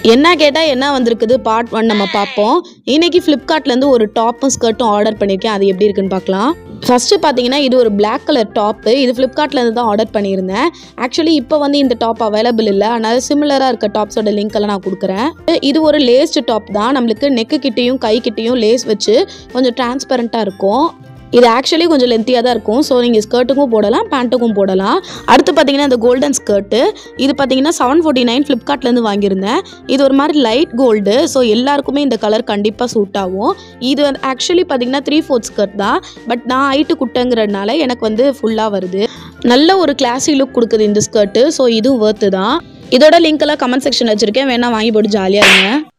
என்ன கேட்டால் என்ன வந்திருக்குது பார்ட் ஒன் நம்ம பார்ப்போம் இன்னைக்கு ஃப்ளிப்கார்ட்லேருந்து ஒரு டாப்பும் ஸ்கர்ட்டும் ஆர்டர் பண்ணியிருக்கேன் அது எப்படி இருக்குன்னு பார்க்கலாம் ஃபஸ்ட்டு பார்த்தீங்கன்னா இது ஒரு Black கலர் டாப்பு இது ஃப்ளிப்கார்ட்லேருந்து தான் ஆர்டர் பண்ணியிருந்தேன் ஆக்சுவலி இப்போ வந்து இந்த டாப் அவைலபிள் இல்லை அதனால் சிமிலராக இருக்க டாப்ஸோட லிங்க் எல்லாம் நான் கொடுக்குறேன் இது ஒரு லேஸ்டு டாப் தான் நம்மளுக்கு நெக்கு கிட்டேயும் கை கிட்டேயும் லேஸ் வச்சு கொஞ்சம் டிரான்ஸ்பரண்ட்டாக இருக்கும் இது ஆக்சுவலி கொஞ்சம் லென்த்தியாக தான் இருக்கும் ஸோ நீங்கள் ஸ்கர்ட்டுக்கும் போடலாம் பேண்ட்டுக்கும் போடலாம் அடுத்து பார்த்தீங்கன்னா இந்த கோல்டன் ஸ்கர்ட்டு இது பார்த்தீங்கன்னா செவன் ஃபோர்ட்டி நைன் ஃப்ளிப்கார்ட்லேருந்து வாங்கியிருந்தேன் இது ஒரு மாதிரி லைட் கோல்டு ஸோ எல்லாருக்குமே இந்த கலர் கண்டிப்பாக சூட் ஆகும் இது வந்து ஆக்சுவலி பார்த்தீங்கன்னா த்ரீ ஃபோர்த் ஸ்கர்ட் தான் பட் நான் ஹைட்டு குட்டங்கிறதுனால எனக்கு வந்து ஃபுல்லாக வருது நல்ல ஒரு கிளாஸி லுக் கொடுக்குது இந்த ஸ்கர்ட்டு ஸோ இதுவும் ஒர்த்து தான் இதோட லிங்க் எல்லாம் கமெண்ட் செக்ஷன் வச்சுருக்கேன் வேணா வாங்கி போட்டு ஜாலியாக இருங்க